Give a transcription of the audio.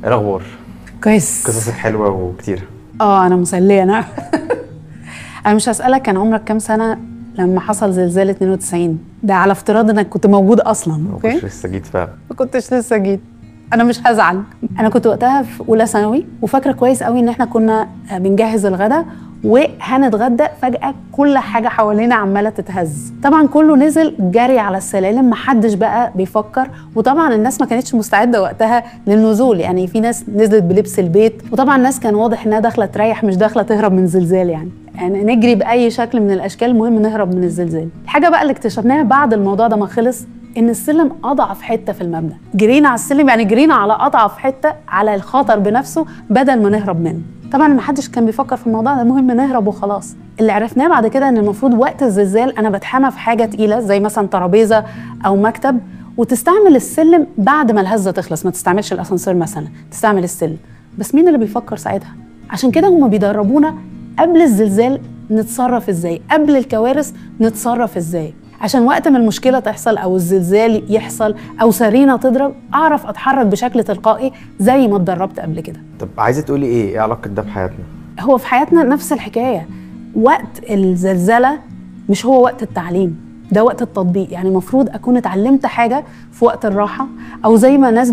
ايه الاخبار كويس قصصك حلوه وكتير اه انا مسليه انا انا مش هسالك كان عمرك كام سنه لما حصل زلزال 92 ده على افتراض انك كنت موجود اصلا ما اوكي كنتش لسه جيت فعلا ما كنتش لسه جيت انا مش هزعل انا كنت وقتها في اولى ثانوي وفاكره كويس قوي ان احنا كنا بنجهز الغدا وهنتغدى فجاه كل حاجه حوالينا عماله تتهز طبعا كله نزل جري على السلالم محدش بقى بيفكر وطبعا الناس ما كانتش مستعده وقتها للنزول يعني في ناس نزلت بلبس البيت وطبعا الناس كان واضح انها داخله تريح مش داخله تهرب من زلزال يعني يعني نجري باي شكل من الاشكال المهم نهرب من الزلزال الحاجه بقى اللي اكتشفناها بعد الموضوع ده ما خلص ان السلم اضعف حته في المبنى جرينا على السلم يعني جرينا على اضعف حته على الخطر بنفسه بدل ما نهرب منه طبعا ما حدش كان بيفكر في الموضوع ده المهم نهرب وخلاص اللي عرفناه بعد كده ان المفروض وقت الزلزال انا بتحمى في حاجه تقيله زي مثلا ترابيزه او مكتب وتستعمل السلم بعد ما الهزه تخلص ما تستعملش الاسانسير مثلا تستعمل السلم بس مين اللي بيفكر ساعتها عشان كده هم بيدربونا قبل الزلزال نتصرف ازاي قبل الكوارث نتصرف ازاي عشان وقت ما المشكله تحصل او الزلزال يحصل او سرينه تضرب اعرف اتحرك بشكل تلقائي زي ما اتدربت قبل كده طب عايزه تقولي ايه ايه علاقه ده بحياتنا هو في حياتنا نفس الحكايه وقت الزلزله مش هو وقت التعليم ده وقت التطبيق يعني المفروض اكون اتعلمت حاجه في وقت الراحه او زي ما ناس